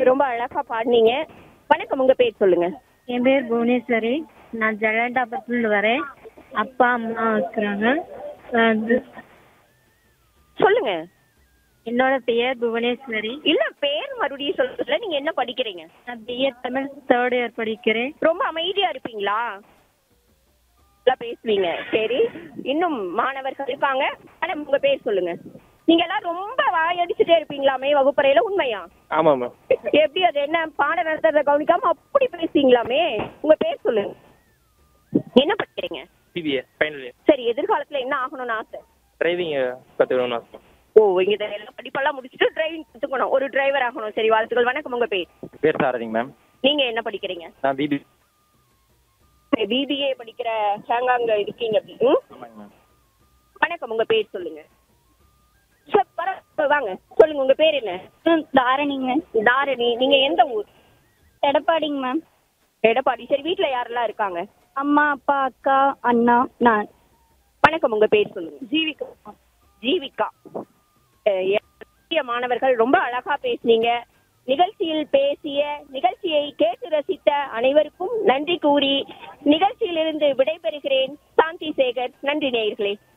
ரொம்ப அழகா பாடினீங்க வணக்கம் உங்க பேர் சொல்லுங்க என் பேர் புவனேஸ்வரி நான் ஜலண்டாபுரத்துலேருந்து வரேன் அப்பா அம்மா இருக்கிறாங்க அது சொல்லுங்க என்னோட பெயர் புவனேஸ்வரி இல்ல பேர் மறுபடியும் சொல்லுங்க நீங்க என்ன படிக்கிறீங்க நான் பிஏ தமிழ் தேர்ட் இயர் படிக்கிறேன் ரொம்ப அமைதியா இருப்பீங்களா நல்லா பேசுவீங்க சரி இன்னும் மாணவர்கள் இருக்காங்க மேடம் உங்க பேர் சொல்லுங்க நீங்க எல்லாம் ரொம்ப வாயடிச்சுட்டே இருப்பீங்களாமே வகுப்பறையில உண்மையா ஆமாம் மேம் எப்படி அது என்ன பாடம் நடத்துறத கவனிக்காம அப்படி பேசுவீங்களாமே உங்க பேர் சொல்லுங்க என்ன படிக்கிறீங்க பிபிஏ ஃபைனல் இயர் சரி எதிர்காலத்துல என்ன ஆகணும்னு ஆசை டிரைவிங் கற்றுக்கணும்னு ஆசை ஓ இங்க இதை எல்லாம் படிப்பெல்லாம் முடிச்சுட்டு டிரைவிங் கத்துக்கணும் ஒரு டிரைவர் ஆகணும் சரி வாழ்த்துக்கள் வணக்கம் உங்க பேர் பேர் சாரதிங்க மேம் நீங்க என்ன படிக்கிறீங்க நான் பிபி பிபிஏ படிக்கிற ஷாங்காங்க இருக்கீங்க அப்படி ம்? ஆமாங்க மேம் வணக்கம் உங்க பேர் சொல்லுங்க சரி, பரவா- வாங்க சொல்லுங்க உங்க பேர் என்ன தாரணிங்க தாரணி நீங்க எந்த ஊர் எடப்பாடிங்க மேம் எடப்பாடி சரி வீட்ல யாரெல்லாம் இருக்காங்க அம்மா அப்பா அக்கா அண்ணா நான் வணக்கம் உங்க பேர் சொல்லுங்க ஜீவிகா ஜீவிகா அஹ், எளிய மாணவர்கள் ரொம்ப அழகா பேசுனீங்க நிகழ்ச்சியில் பேசிய நிகழ்ச்சியை கேட்டு ரசித்த அனைவருக்கும் நன்றி கூறி நிகழ்ச்சியிலிருந்து விடைபெறுகிறேன் சாந்தி சேகர் நன்றி நேயர்களே